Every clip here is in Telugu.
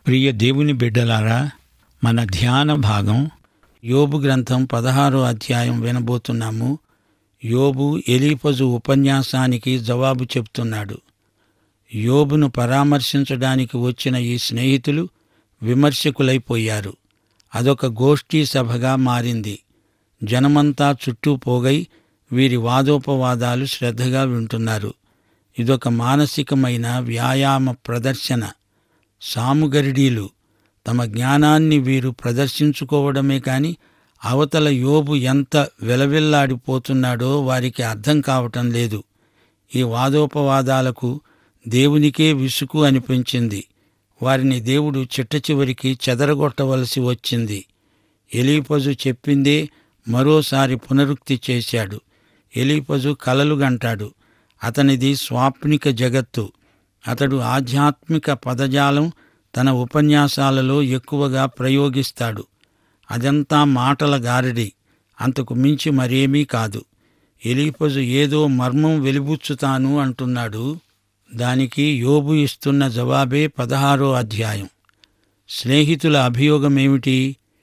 ప్రియ దేవుని బిడ్డలారా మన ధ్యాన భాగం యోబు గ్రంథం పదహారో అధ్యాయం వినబోతున్నాము యోబు ఎలీపజు ఉపన్యాసానికి జవాబు చెప్తున్నాడు యోబును పరామర్శించడానికి వచ్చిన ఈ స్నేహితులు విమర్శకులైపోయారు అదొక గోష్ఠీ సభగా మారింది జనమంతా చుట్టూ పోగై వీరి వాదోపవాదాలు శ్రద్ధగా వింటున్నారు ఇదొక మానసికమైన వ్యాయామ ప్రదర్శన సాముగరిడీలు తమ జ్ఞానాన్ని వీరు ప్రదర్శించుకోవడమే కాని అవతల యోబు ఎంత వెలవెల్లాడిపోతున్నాడో వారికి అర్థం కావటం లేదు ఈ వాదోపవాదాలకు దేవునికే విసుగు అనిపించింది వారిని దేవుడు చిట్ట చివరికి చెదరగొట్టవలసి వచ్చింది ఎలీపజు చెప్పిందే మరోసారి పునరుక్తి చేశాడు ఎలీపజు కలలు గంటాడు అతనిది స్వాప్నిక జగత్తు అతడు ఆధ్యాత్మిక పదజాలం తన ఉపన్యాసాలలో ఎక్కువగా ప్రయోగిస్తాడు అదంతా మాటల గారడి అంతకు మించి మరేమీ కాదు ఎలీపజు ఏదో మర్మం వెలిబుచ్చుతాను అంటున్నాడు దానికి యోబు ఇస్తున్న జవాబే పదహారో అధ్యాయం స్నేహితుల అభియోగమేమిటి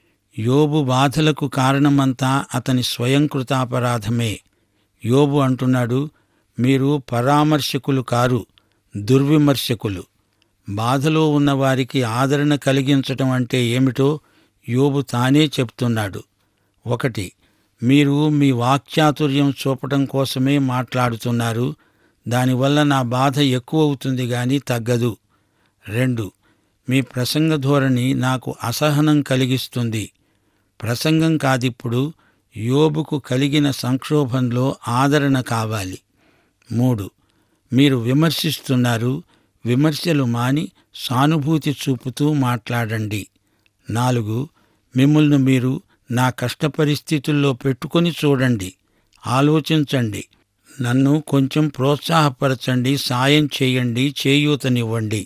యోబు బాధలకు కారణమంతా అతని స్వయంకృతాపరాధమే యోబు అంటున్నాడు మీరు పరామర్శకులు కారు దుర్విమర్శకులు బాధలో ఉన్నవారికి ఆదరణ కలిగించటం అంటే ఏమిటో యోబు తానే చెప్తున్నాడు ఒకటి మీరు మీ వాక్చాతుర్యం చూపటం కోసమే మాట్లాడుతున్నారు దానివల్ల నా బాధ ఎక్కువవుతుంది గాని తగ్గదు రెండు మీ ప్రసంగ ధోరణి నాకు అసహనం కలిగిస్తుంది ప్రసంగం కాదిప్పుడు యోబుకు కలిగిన సంక్షోభంలో ఆదరణ కావాలి మూడు మీరు విమర్శిస్తున్నారు విమర్శలు మాని సానుభూతి చూపుతూ మాట్లాడండి నాలుగు మిమ్మల్ని మీరు నా కష్ట పరిస్థితుల్లో పెట్టుకొని చూడండి ఆలోచించండి నన్ను కొంచెం ప్రోత్సాహపరచండి సాయం చేయండి చేయూతనివ్వండి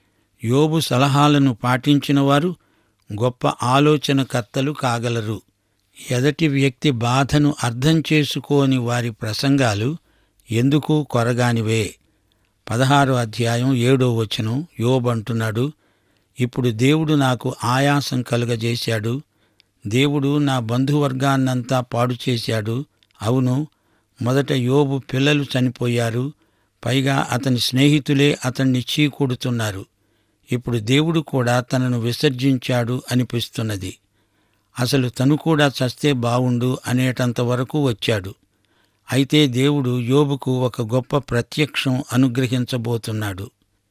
యోబు సలహాలను పాటించిన వారు గొప్ప ఆలోచనకర్తలు కాగలరు ఎదటి వ్యక్తి బాధను అర్థం చేసుకోని వారి ప్రసంగాలు ఎందుకు కొరగానివే పదహారో అధ్యాయం ఏడో వచనం యోబంటున్నాడు ఇప్పుడు దేవుడు నాకు ఆయాసం కలుగజేశాడు దేవుడు నా బంధువర్గాన్నంతా పాడు చేశాడు అవును మొదట యోబు పిల్లలు చనిపోయారు పైగా అతని స్నేహితులే అతన్ని చీకూడుతున్నారు ఇప్పుడు దేవుడు కూడా తనను విసర్జించాడు అనిపిస్తున్నది అసలు తను కూడా చస్తే బావుండు అనేటంత వరకు వచ్చాడు అయితే దేవుడు యోబుకు ఒక గొప్ప ప్రత్యక్షం అనుగ్రహించబోతున్నాడు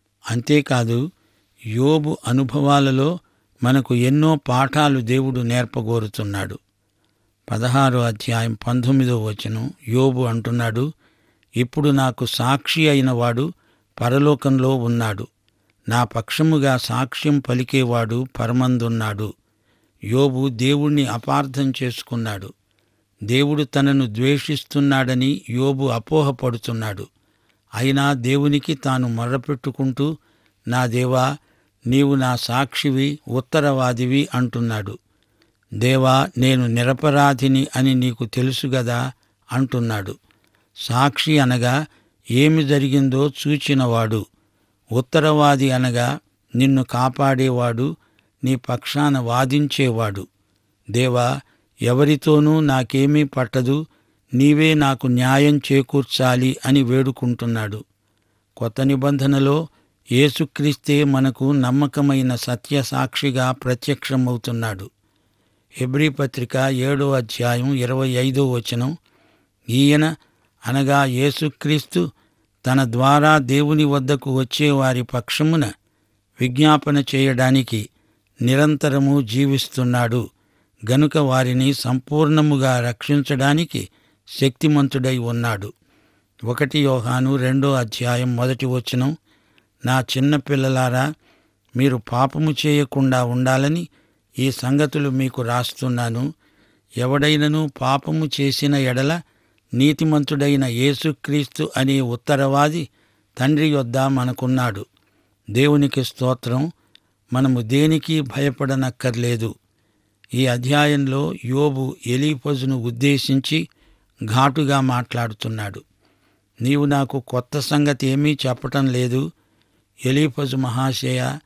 అంతేకాదు యోబు అనుభవాలలో మనకు ఎన్నో పాఠాలు దేవుడు నేర్పగోరుతున్నాడు పదహారో అధ్యాయం పంతొమ్మిదో వచనం యోబు అంటున్నాడు ఇప్పుడు నాకు సాక్షి అయిన వాడు పరలోకంలో ఉన్నాడు నా పక్షముగా సాక్ష్యం పలికేవాడు పరమందున్నాడు యోబు దేవుణ్ణి అపార్థం చేసుకున్నాడు దేవుడు తనను ద్వేషిస్తున్నాడని యోబు అపోహపడుతున్నాడు అయినా దేవునికి తాను మొర్రపెట్టుకుంటూ నా దేవా నీవు నా సాక్షివి ఉత్తరవాదివి అంటున్నాడు దేవా నేను నిరపరాధిని అని నీకు తెలుసు గదా అంటున్నాడు సాక్షి అనగా ఏమి జరిగిందో చూచినవాడు ఉత్తరవాది అనగా నిన్ను కాపాడేవాడు నీ పక్షాన వాదించేవాడు దేవా ఎవరితోనూ నాకేమీ పట్టదు నీవే నాకు న్యాయం చేకూర్చాలి అని వేడుకుంటున్నాడు కొత్త నిబంధనలో యేసుక్రీస్తే మనకు నమ్మకమైన సత్య సాక్షిగా ప్రత్యక్షమవుతున్నాడు హెబ్రీ పత్రిక ఏడో అధ్యాయం ఇరవై ఐదో వచనం ఈయన అనగా యేసుక్రీస్తు తన ద్వారా దేవుని వద్దకు వచ్చే వారి పక్షమున విజ్ఞాపన చేయడానికి నిరంతరము జీవిస్తున్నాడు గనుక వారిని సంపూర్ణముగా రక్షించడానికి శక్తిమంతుడై ఉన్నాడు ఒకటి యోహాను రెండో అధ్యాయం మొదటి వచనం నా చిన్న పిల్లలారా మీరు పాపము చేయకుండా ఉండాలని ఈ సంగతులు మీకు రాస్తున్నాను ఎవడైనను పాపము చేసిన ఎడల నీతిమంతుడైన యేసుక్రీస్తు అనే ఉత్తరవాది తండ్రి యొద్ద మనకున్నాడు దేవునికి స్తోత్రం మనము దేనికి భయపడనక్కర్లేదు ఈ అధ్యాయంలో యోబు ఎలీపజును ఉద్దేశించి ఘాటుగా మాట్లాడుతున్నాడు నీవు నాకు కొత్త సంగతి ఏమీ చెప్పటం లేదు ఎలీపజు మహాశయ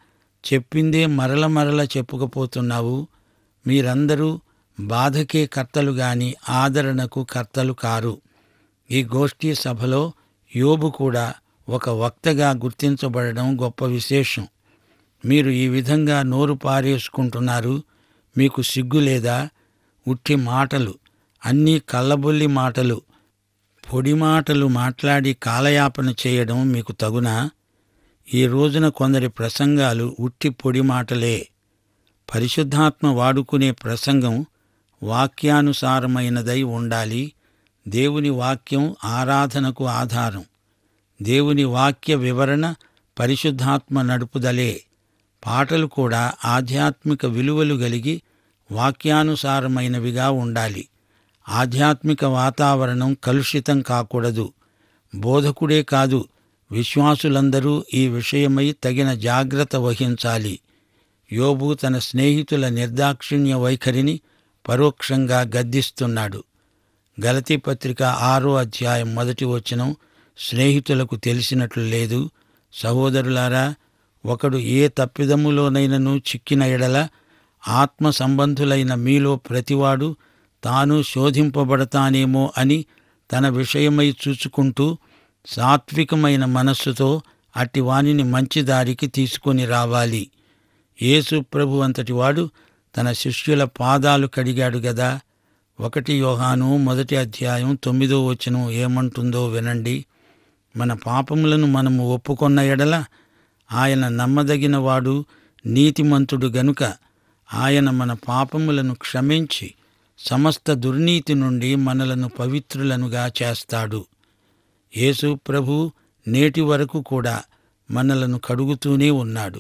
చెప్పిందే మరల మరల చెప్పుకపోతున్నావు మీరందరూ బాధకే కర్తలు గాని ఆదరణకు కర్తలు కారు ఈ గోష్ఠీ సభలో యోబు కూడా ఒక వక్తగా గుర్తించబడడం గొప్ప విశేషం మీరు ఈ విధంగా నోరు పారేసుకుంటున్నారు మీకు సిగ్గు లేదా ఉట్టి మాటలు అన్నీ కళ్ళబొల్లి మాటలు పొడి మాటలు మాట్లాడి కాలయాపన చేయడం మీకు తగునా ఈ రోజున కొందరి ప్రసంగాలు ఉట్టి పొడి మాటలే పరిశుద్ధాత్మ వాడుకునే ప్రసంగం వాక్యానుసారమైనదై ఉండాలి దేవుని వాక్యం ఆరాధనకు ఆధారం దేవుని వాక్య వివరణ పరిశుద్ధాత్మ నడుపుదలే పాటలు కూడా ఆధ్యాత్మిక విలువలు కలిగి వాక్యానుసారమైనవిగా ఉండాలి ఆధ్యాత్మిక వాతావరణం కలుషితం కాకూడదు బోధకుడే కాదు విశ్వాసులందరూ ఈ విషయమై తగిన జాగ్రత్త వహించాలి యోబు తన స్నేహితుల నిర్దాక్షిణ్య వైఖరిని పరోక్షంగా గద్దిస్తున్నాడు గలతీ పత్రిక ఆరో అధ్యాయం మొదటి వచనం స్నేహితులకు తెలిసినట్లు లేదు సహోదరులారా ఒకడు ఏ తప్పిదములోనైనను చిక్కిన ఎడల ఆత్మ సంబంధులైన మీలో ప్రతివాడు తాను శోధింపబడతానేమో అని తన విషయమై చూచుకుంటూ సాత్వికమైన మనస్సుతో అట్టి వానిని మంచి దారికి తీసుకొని రావాలి యేసు ప్రభు అంతటి వాడు తన శిష్యుల పాదాలు కడిగాడు గదా ఒకటి యోహాను మొదటి అధ్యాయం తొమ్మిదో వచనం ఏమంటుందో వినండి మన పాపములను మనము ఒప్పుకొన్న ఎడల ఆయన నమ్మదగిన వాడు నీతిమంతుడు గనుక ఆయన మన పాపములను క్షమించి సమస్త దుర్నీతి నుండి మనలను పవిత్రులనుగా చేస్తాడు యేసు ప్రభు నేటి వరకు కూడా మనలను కడుగుతూనే ఉన్నాడు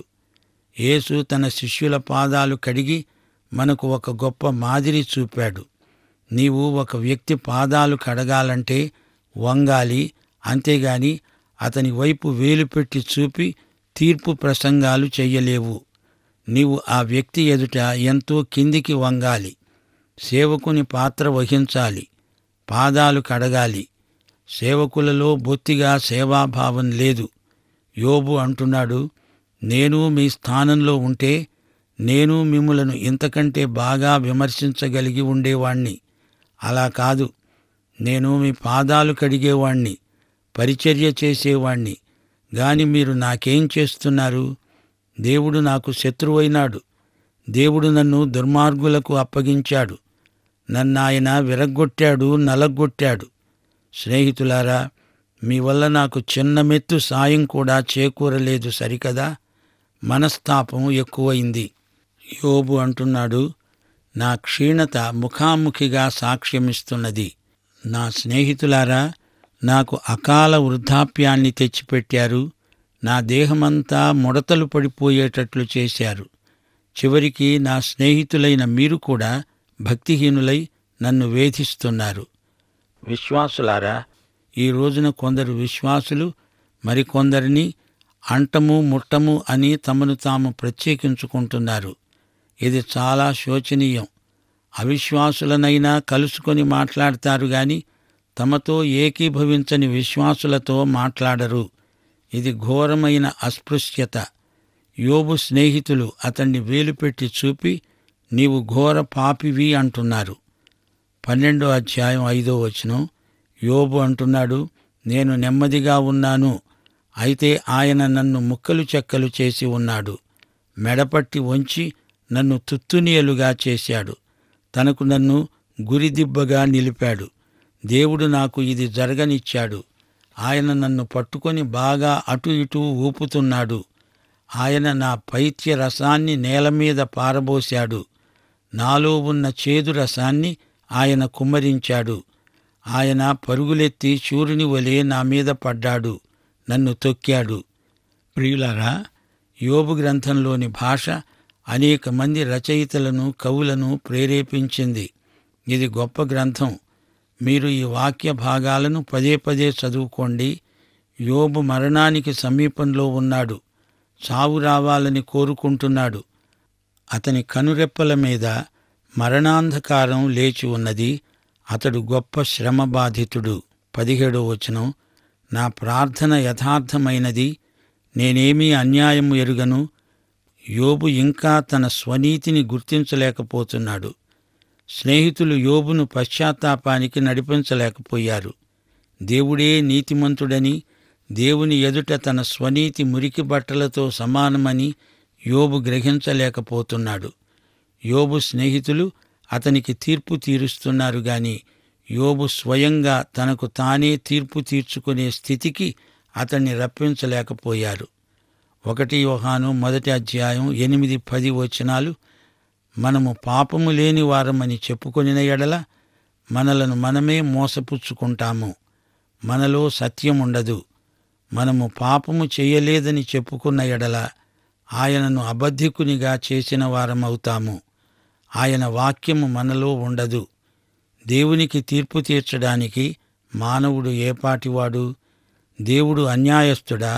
యేసు తన శిష్యుల పాదాలు కడిగి మనకు ఒక గొప్ప మాదిరి చూపాడు నీవు ఒక వ్యక్తి పాదాలు కడగాలంటే వంగాలి అంతేగాని అతని వైపు వేలు పెట్టి చూపి తీర్పు ప్రసంగాలు చెయ్యలేవు నీవు ఆ వ్యక్తి ఎదుట ఎంతో కిందికి వంగాలి సేవకుని పాత్ర వహించాలి పాదాలు కడగాలి సేవకులలో బొత్తిగా సేవాభావం లేదు యోబు అంటున్నాడు నేను మీ స్థానంలో ఉంటే నేను మిమ్ములను ఇంతకంటే బాగా విమర్శించగలిగి ఉండేవాణ్ణి అలా కాదు నేను మీ పాదాలు కడిగేవాణ్ణి పరిచర్య చేసేవాణ్ణి గాని మీరు నాకేం చేస్తున్నారు దేవుడు నాకు శత్రువైనాడు దేవుడు నన్ను దుర్మార్గులకు అప్పగించాడు నన్నాయన విరగ్గొట్టాడు నలగొట్టాడు స్నేహితులారా మీ వల్ల నాకు చిన్న మెత్తు సాయం కూడా చేకూరలేదు సరికదా మనస్తాపం ఎక్కువైంది యోబు అంటున్నాడు నా క్షీణత ముఖాముఖిగా సాక్ష్యమిస్తున్నది నా స్నేహితులారా నాకు అకాల వృద్ధాప్యాన్ని తెచ్చిపెట్టారు నా దేహమంతా ముడతలు పడిపోయేటట్లు చేశారు చివరికి నా స్నేహితులైన మీరు కూడా భక్తిహీనులై నన్ను వేధిస్తున్నారు విశ్వాసులారా ఈ రోజున కొందరు విశ్వాసులు మరికొందరిని అంటము ముట్టము అని తమను తాము ప్రత్యేకించుకుంటున్నారు ఇది చాలా శోచనీయం అవిశ్వాసులనైనా కలుసుకొని మాట్లాడతారు గాని తమతో ఏకీభవించని విశ్వాసులతో మాట్లాడరు ఇది ఘోరమైన అస్పృశ్యత యోబు స్నేహితులు అతన్ని వేలుపెట్టి చూపి నీవు ఘోర పాపివి అంటున్నారు పన్నెండో అధ్యాయం ఐదో వచనం యోబు అంటున్నాడు నేను నెమ్మదిగా ఉన్నాను అయితే ఆయన నన్ను ముక్కలు చెక్కలు చేసి ఉన్నాడు మెడపట్టి వంచి నన్ను తుత్తునియలుగా చేశాడు తనకు నన్ను గురిదిబ్బగా నిలిపాడు దేవుడు నాకు ఇది జరగనిచ్చాడు ఆయన నన్ను పట్టుకొని బాగా అటు ఇటు ఊపుతున్నాడు ఆయన నా పైత్య రసాన్ని నేల మీద పారబోశాడు నాలో ఉన్న చేదు రసాన్ని ఆయన కుమ్మరించాడు ఆయన పరుగులెత్తి శూరుని వలె నా మీద పడ్డాడు నన్ను తొక్కాడు ప్రియులారా యోబు గ్రంథంలోని భాష అనేక మంది రచయితలను కవులను ప్రేరేపించింది ఇది గొప్ప గ్రంథం మీరు ఈ వాక్య భాగాలను పదే పదే చదువుకోండి యోబు మరణానికి సమీపంలో ఉన్నాడు చావు రావాలని కోరుకుంటున్నాడు అతని కనురెప్పల మీద మరణాంధకారం లేచి ఉన్నది అతడు గొప్ప శ్రమ బాధితుడు పదిహేడో వచనం నా ప్రార్థన యథార్థమైనది నేనేమీ అన్యాయము ఎరుగను యోబు ఇంకా తన స్వనీతిని గుర్తించలేకపోతున్నాడు స్నేహితులు యోబును పశ్చాత్తాపానికి నడిపించలేకపోయారు దేవుడే నీతిమంతుడని దేవుని ఎదుట తన స్వనీతి మురికి బట్టలతో సమానమని యోబు గ్రహించలేకపోతున్నాడు యోబు స్నేహితులు అతనికి తీర్పు తీరుస్తున్నారు గాని యోబు స్వయంగా తనకు తానే తీర్పు తీర్చుకునే స్థితికి అతన్ని రప్పించలేకపోయారు ఒకటి యోహాను మొదటి అధ్యాయం ఎనిమిది పది వచనాలు మనము పాపము లేని వారమని చెప్పుకొనిన ఎడల మనలను మనమే మోసపుచ్చుకుంటాము మనలో సత్యం ఉండదు మనము పాపము చేయలేదని చెప్పుకున్న ఎడల ఆయనను అబద్ధికునిగా చేసిన వారమవుతాము ఆయన వాక్యము మనలో ఉండదు దేవునికి తీర్పు తీర్చడానికి మానవుడు ఏపాటివాడు దేవుడు అన్యాయస్తుడా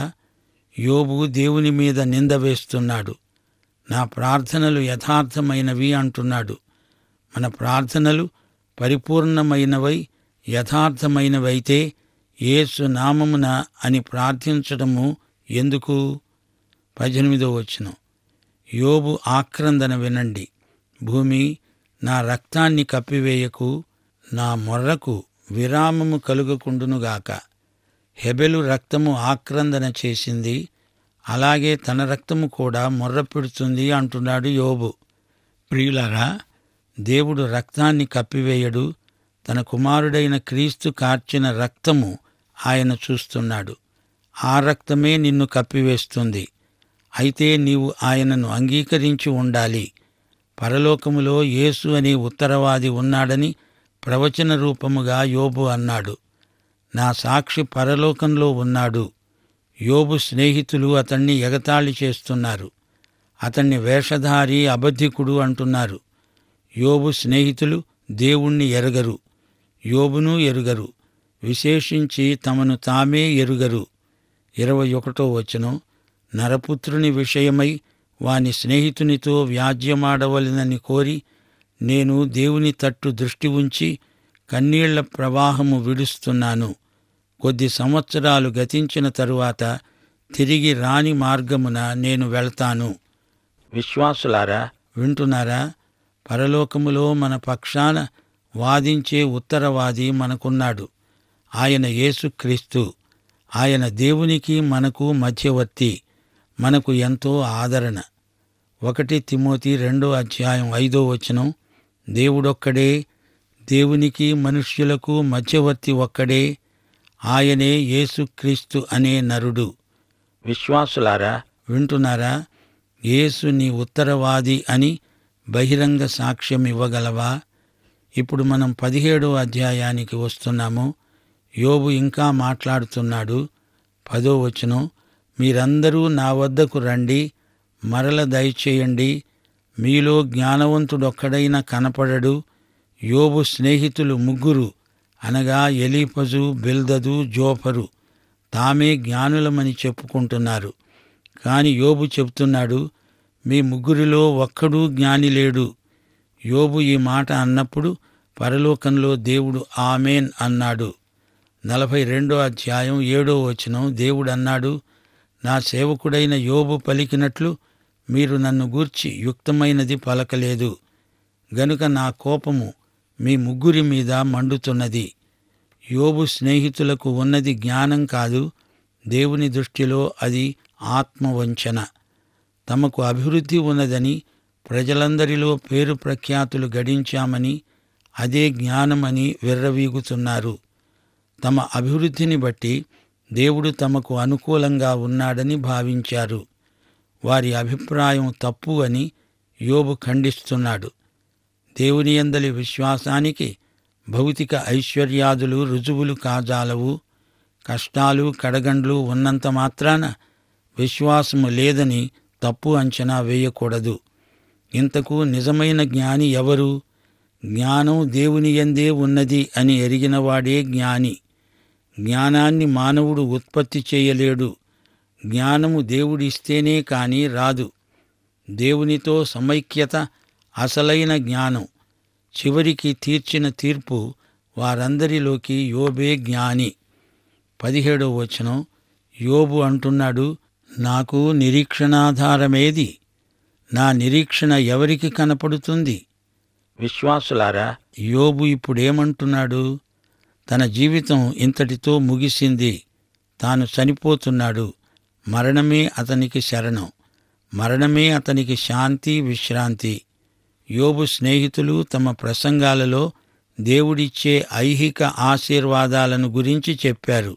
యోబు దేవుని మీద నింద వేస్తున్నాడు నా ప్రార్థనలు యథార్థమైనవి అంటున్నాడు మన ప్రార్థనలు పరిపూర్ణమైనవై యథార్థమైనవైతే యేసు నామమున అని ప్రార్థించడము ఎందుకు పద్దెనిమిదో వచనం యోబు ఆక్రందన వినండి భూమి నా రక్తాన్ని కప్పివేయకు నా మొర్రకు విరామము కలుగకుండునుగాక హెబెలు రక్తము ఆక్రందన చేసింది అలాగే తన రక్తము కూడా మొర్ర పెడుతుంది అంటున్నాడు యోబు ప్రియులారా దేవుడు రక్తాన్ని కప్పివేయడు తన కుమారుడైన క్రీస్తు కార్చిన రక్తము ఆయన చూస్తున్నాడు ఆ రక్తమే నిన్ను కప్పివేస్తుంది అయితే నీవు ఆయనను అంగీకరించి ఉండాలి పరలోకములో యేసు అనే ఉత్తరవాది ఉన్నాడని ప్రవచన రూపముగా యోబు అన్నాడు నా సాక్షి పరలోకంలో ఉన్నాడు యోబు స్నేహితులు అతన్ని ఎగతాళి చేస్తున్నారు అతన్ని వేషధారి అబద్ధికుడు అంటున్నారు యోబు స్నేహితులు దేవుణ్ణి ఎరగరు యోబును ఎరుగరు విశేషించి తమను తామే ఎరుగరు ఇరవై ఒకటో వచనం నరపుత్రుని విషయమై వాని స్నేహితునితో వ్యాజ్యమాడవలెనని కోరి నేను దేవుని తట్టు దృష్టి ఉంచి కన్నీళ్ల ప్రవాహము విడుస్తున్నాను కొద్ది సంవత్సరాలు గతించిన తరువాత తిరిగి రాని మార్గమున నేను వెళ్తాను విశ్వాసులారా వింటున్నారా పరలోకములో మన పక్షాన వాదించే ఉత్తరవాది మనకున్నాడు ఆయన యేసుక్రీస్తు ఆయన దేవునికి మనకు మధ్యవర్తి మనకు ఎంతో ఆదరణ ఒకటి తిమోతి రెండో అధ్యాయం ఐదో వచనం దేవుడొక్కడే దేవునికి మనుష్యులకు మధ్యవర్తి ఒక్కడే ఆయనే యేసుక్రీస్తు అనే నరుడు విశ్వాసులారా వింటున్నారా యేసు నీ ఉత్తరవాది అని బహిరంగ సాక్ష్యం ఇవ్వగలవా ఇప్పుడు మనం పదిహేడో అధ్యాయానికి వస్తున్నాము యోబు ఇంకా మాట్లాడుతున్నాడు పదో వచనం మీరందరూ నా వద్దకు రండి మరల దయచేయండి మీలో జ్ఞానవంతుడొక్కడైనా కనపడడు యోబు స్నేహితులు ముగ్గురు అనగా ఎలీపజు బిల్దదు జోఫరు తామే జ్ఞానులమని చెప్పుకుంటున్నారు కాని యోబు చెప్తున్నాడు మీ ముగ్గురిలో ఒక్కడూ జ్ఞాని లేడు యోబు ఈ మాట అన్నప్పుడు పరలోకంలో దేవుడు ఆమెన్ అన్నాడు నలభై రెండో అధ్యాయం ఏడో వచనం దేవుడు అన్నాడు నా సేవకుడైన యోబు పలికినట్లు మీరు నన్ను గూర్చి యుక్తమైనది పలకలేదు గనుక నా కోపము మీ ముగ్గురి మీద మండుతున్నది యోబు స్నేహితులకు ఉన్నది జ్ఞానం కాదు దేవుని దృష్టిలో అది ఆత్మవంచన తమకు అభివృద్ధి ఉన్నదని ప్రజలందరిలో పేరు ప్రఖ్యాతులు గడించామని అదే జ్ఞానమని విర్రవీగుతున్నారు తమ అభివృద్ధిని బట్టి దేవుడు తమకు అనుకూలంగా ఉన్నాడని భావించారు వారి అభిప్రాయం తప్పు అని యోబు ఖండిస్తున్నాడు దేవుని యందలి విశ్వాసానికి భౌతిక ఐశ్వర్యాదులు రుజువులు కాజాలవు కష్టాలు కడగండ్లు ఉన్నంత మాత్రాన విశ్వాసము లేదని తప్పు అంచనా వేయకూడదు ఇంతకు నిజమైన జ్ఞాని ఎవరు జ్ఞానం దేవుని యందే ఉన్నది అని ఎరిగినవాడే జ్ఞాని జ్ఞానాన్ని మానవుడు ఉత్పత్తి చేయలేడు జ్ఞానము దేవుడిస్తేనే కాని రాదు దేవునితో సమైక్యత అసలైన జ్ఞానం చివరికి తీర్చిన తీర్పు వారందరిలోకి యోబే జ్ఞాని పదిహేడో వచనం యోబు అంటున్నాడు నాకు నిరీక్షణాధారమేది నా నిరీక్షణ ఎవరికి కనపడుతుంది విశ్వాసులారా యోబు ఇప్పుడేమంటున్నాడు తన జీవితం ఇంతటితో ముగిసింది తాను చనిపోతున్నాడు మరణమే అతనికి శరణం మరణమే అతనికి శాంతి విశ్రాంతి యోబు స్నేహితులు తమ ప్రసంగాలలో దేవుడిచ్చే ఐహిక ఆశీర్వాదాలను గురించి చెప్పారు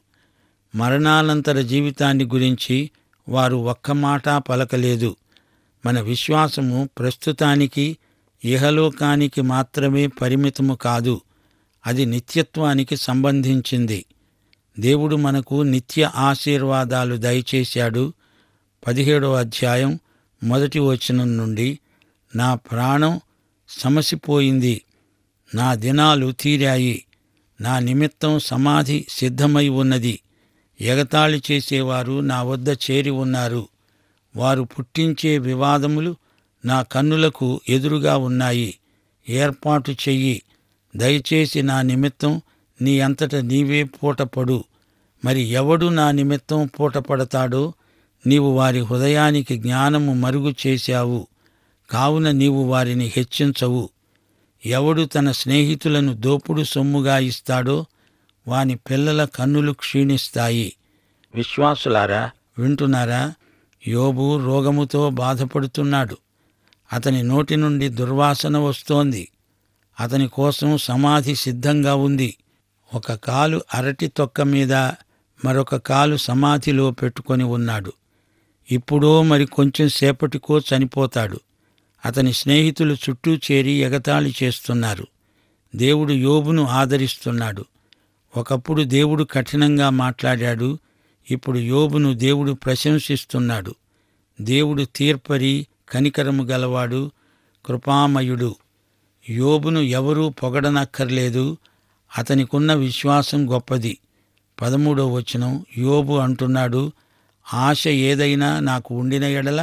మరణానంతర జీవితాన్ని గురించి వారు ఒక్క మాట పలకలేదు మన విశ్వాసము ప్రస్తుతానికి ఇహలోకానికి మాత్రమే పరిమితము కాదు అది నిత్యత్వానికి సంబంధించింది దేవుడు మనకు నిత్య ఆశీర్వాదాలు దయచేశాడు పదిహేడో అధ్యాయం మొదటి వచనం నుండి నా ప్రాణం సమసిపోయింది నా దినాలు తీరాయి నా నిమిత్తం సమాధి సిద్ధమై ఉన్నది ఎగతాళి చేసేవారు నా వద్ద చేరి ఉన్నారు వారు పుట్టించే వివాదములు నా కన్నులకు ఎదురుగా ఉన్నాయి ఏర్పాటు చెయ్యి దయచేసి నా నిమిత్తం నీ అంతట నీవే పూటపడు మరి ఎవడు నా నిమిత్తం పూటపడతాడో నీవు వారి హృదయానికి జ్ఞానము మరుగు చేశావు కావున నీవు వారిని హెచ్చించవు ఎవడు తన స్నేహితులను దోపుడు సొమ్ముగా ఇస్తాడో వాని పిల్లల కన్నులు క్షీణిస్తాయి విశ్వాసులారా వింటున్నారా యోబు రోగముతో బాధపడుతున్నాడు అతని నోటి నుండి దుర్వాసన వస్తోంది అతని కోసం సమాధి సిద్ధంగా ఉంది ఒక కాలు అరటి తొక్క మీద మరొక కాలు సమాధిలో పెట్టుకొని ఉన్నాడు ఇప్పుడో మరి కొంచెం సేపటికో చనిపోతాడు అతని స్నేహితులు చుట్టూ చేరి ఎగతాళి చేస్తున్నారు దేవుడు యోబును ఆదరిస్తున్నాడు ఒకప్పుడు దేవుడు కఠినంగా మాట్లాడాడు ఇప్పుడు యోబును దేవుడు ప్రశంసిస్తున్నాడు దేవుడు తీర్పరి కనికరము గలవాడు కృపామయుడు యోబును ఎవరూ పొగడనక్కర్లేదు అతనికున్న విశ్వాసం గొప్పది పదమూడో వచనం యోబు అంటున్నాడు ఆశ ఏదైనా నాకు ఉండిన ఎడల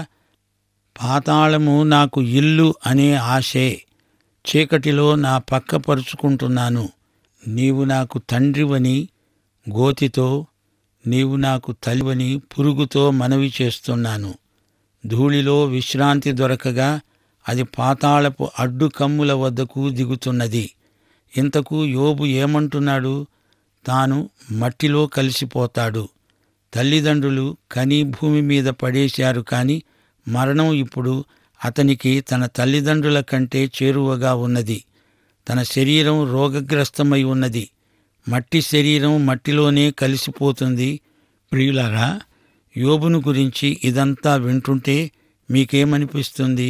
పాతాళము నాకు ఇల్లు అనే ఆశే చీకటిలో నా పక్క పరుచుకుంటున్నాను నీవు నాకు తండ్రివని గోతితో నీవు నాకు తల్లివని పురుగుతో మనవి చేస్తున్నాను ధూళిలో విశ్రాంతి దొరకగా అది పాతాళపు అడ్డు కమ్ముల వద్దకు దిగుతున్నది ఇంతకు యోబు ఏమంటున్నాడు తాను మట్టిలో కలిసిపోతాడు తల్లిదండ్రులు కని భూమి మీద పడేశారు కాని మరణం ఇప్పుడు అతనికి తన తల్లిదండ్రుల కంటే చేరువగా ఉన్నది తన శరీరం రోగగ్రస్తమై ఉన్నది మట్టి శరీరం మట్టిలోనే కలిసిపోతుంది ప్రియులారా యోబును గురించి ఇదంతా వింటుంటే మీకేమనిపిస్తుంది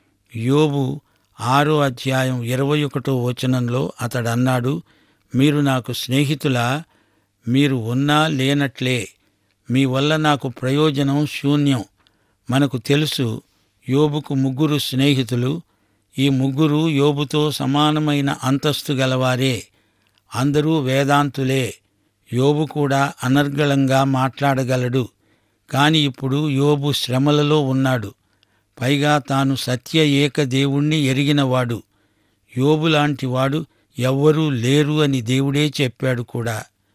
యోబు ఆరో అధ్యాయం ఇరవై ఒకటో వచనంలో అతడన్నాడు మీరు నాకు స్నేహితులా మీరు ఉన్నా లేనట్లే మీ వల్ల నాకు ప్రయోజనం శూన్యం మనకు తెలుసు యోబుకు ముగ్గురు స్నేహితులు ఈ ముగ్గురు యోబుతో సమానమైన అంతస్తు గలవారే అందరూ వేదాంతులే యోబు కూడా అనర్గళంగా మాట్లాడగలడు కాని ఇప్పుడు యోబు శ్రమలలో ఉన్నాడు పైగా తాను సత్య ఏక దేవుణ్ణి ఎరిగినవాడు యోబులాంటి వాడు ఎవ్వరూ లేరు అని దేవుడే చెప్పాడు కూడా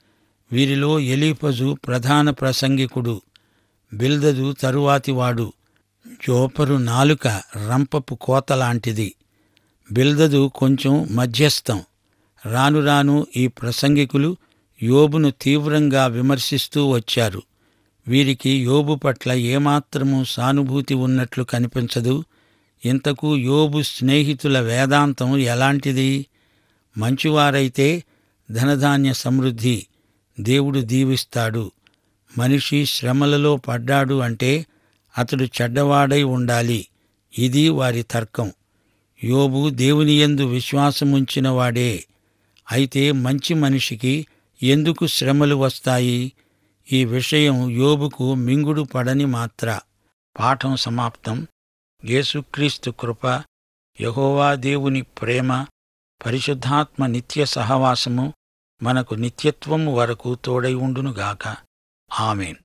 వీరిలో ఎలీఫజు ప్రధాన ప్రసంగికుడు బిల్దదు తరువాతివాడు జోపరు నాలుక రంపపు కోతలాంటిది బిల్దదు కొంచెం మధ్యస్థం రాను రాను ఈ ప్రసంగికులు యోబును తీవ్రంగా విమర్శిస్తూ వచ్చారు వీరికి యోబు పట్ల ఏమాత్రము సానుభూతి ఉన్నట్లు కనిపించదు ఇంతకు యోబు స్నేహితుల వేదాంతం ఎలాంటిది మంచివారైతే ధనధాన్య సమృద్ధి దేవుడు దీవిస్తాడు మనిషి శ్రమలలో పడ్డాడు అంటే అతడు చెడ్డవాడై ఉండాలి ఇది వారి తర్కం యోబు దేవుని యందు విశ్వాసముంచిన వాడే అయితే మంచి మనిషికి ఎందుకు శ్రమలు వస్తాయి ఈ విషయం యోబుకు మింగుడు పడని మాత్ర పాఠం సమాప్తం యేసుక్రీస్తు కృప యహోవా దేవుని ప్రేమ పరిశుద్ధాత్మ నిత్య సహవాసము మనకు నిత్యత్వము వరకు తోడై ఉండునుగాక ఆమెన్